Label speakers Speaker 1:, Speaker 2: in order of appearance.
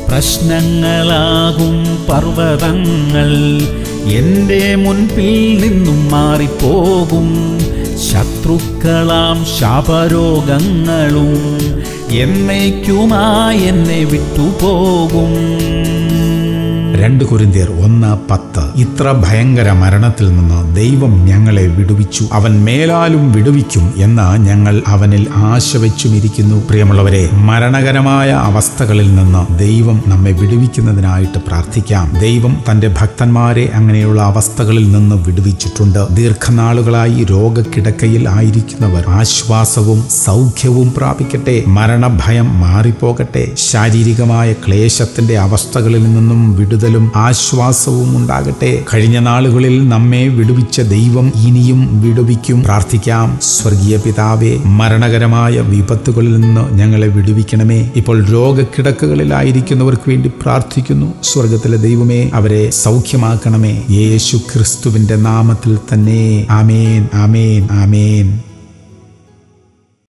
Speaker 1: പ്രശ്നങ്ങളാകും പർവ്വതങ്ങൾ എൻ്റെ മുൻപിൽ നിന്നും മാറിപ്പോകും ശത്രുക്കളാം ശാപരോഗങ്ങളും എന്നേക്കുമായി എന്നെ വിട്ടുപോകും
Speaker 2: രണ്ട് കുരിന്തിയർ ഒന്ന് പത്ത് ഇത്ര ഭയങ്കര മരണത്തിൽ നിന്ന് ദൈവം ഞങ്ങളെ വിടുവിച്ചു അവൻ മേലാലും വിടുവിക്കും എന്ന് ഞങ്ങൾ അവനിൽ ആശ വെച്ചുമിരിക്കുന്നു പ്രിയമുള്ളവരെ മരണകരമായ അവസ്ഥകളിൽ നിന്ന് ദൈവം നമ്മെ വിടുവിക്കുന്നതിനായിട്ട് പ്രാർത്ഥിക്കാം ദൈവം തന്റെ ഭക്തന്മാരെ അങ്ങനെയുള്ള അവസ്ഥകളിൽ നിന്ന് വിടുവിച്ചിട്ടുണ്ട് ദീർഘനാളുകളായി രോഗക്കിടക്കയിൽ ആയിരിക്കുന്നവർ ആശ്വാസവും സൗഖ്യവും പ്രാപിക്കട്ടെ മരണഭയം മാറിപ്പോകട്ടെ ശാരീരികമായ ക്ലേശത്തിന്റെ അവസ്ഥകളിൽ നിന്നും വിടുതലും ആശ്വാസവും ഉണ്ടാകട്ടെ കഴിഞ്ഞ നാളുകളിൽ നമ്മെ വിടുവിച്ച ദൈവം ഇനിയും വിടുവിക്കും പ്രാർത്ഥിക്കാം സ്വർഗീയ പിതാവേ മരണകരമായ വിപത്തുകളിൽ നിന്ന് ഞങ്ങളെ വിടുവിക്കണമേ ഇപ്പോൾ രോഗക്കിടക്കുകളിലായിരിക്കുന്നവർക്ക് വേണ്ടി പ്രാർത്ഥിക്കുന്നു സ്വർഗത്തിലെ ദൈവമേ അവരെ സൗഖ്യമാക്കണമേ യേശു ക്രിസ്തുവിന്റെ നാമത്തിൽ തന്നെ ആമേൻ ആമേൻ ആമേൻ